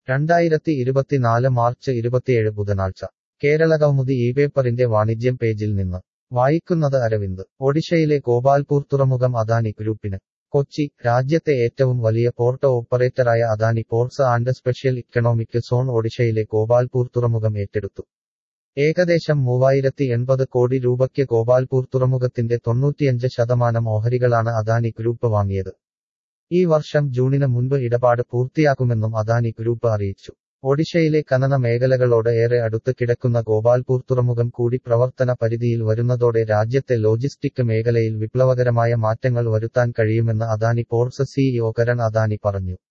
രണ്ടായിരത്തി ഇരുപത്തിനാല് മാർച്ച് ഇരുപത്തിയേഴ് ബുധനാഴ്ച കേരള കൗമുദി ഈ പേപ്പറിന്റെ വാണിജ്യം പേജിൽ നിന്ന് വായിക്കുന്നത് അരവിന്ദ് ഒഡീഷയിലെ ഗോപാൽപൂർ തുറമുഖം അദാനി ഗ്രൂപ്പിന് കൊച്ചി രാജ്യത്തെ ഏറ്റവും വലിയ പോർട്ട് ഓപ്പറേറ്ററായ Adani Ports and Special Economic Zone ഒഡീഷയിലെ ഗോപാൽപൂർ തുറമുഖം ഏറ്റെടുത്തു ഏകദേശം മൂവായിരത്തി എൺപത് കോടി രൂപയ്ക്ക് ഗോപാൽപൂർ തുറമുഖത്തിന്റെ തൊണ്ണൂറ്റിയഞ്ച് ശതമാനം ഓഹരികളാണ് അദാനി ഗ്രൂപ്പ് വാങ്ങിയത് ഈ വർഷം ജൂണിന് മുൻപ് ഇടപാട് പൂർത്തിയാക്കുമെന്നും അദാനി ഗ്രൂപ്പ് അറിയിച്ചു ഒഡീഷയിലെ ഖനന മേഖലകളോട് ഏറെ അടുത്ത് കിടക്കുന്ന ഗോപാൽപൂർ തുറമുഖം കൂടി പ്രവർത്തന പരിധിയിൽ വരുന്നതോടെ രാജ്യത്തെ ലോജിസ്റ്റിക് മേഖലയിൽ വിപ്ലവകരമായ മാറ്റങ്ങൾ വരുത്താൻ കഴിയുമെന്ന് അദാനി പോർട്സ് സിഇഒ കരൺ അദാനി പറഞ്ഞു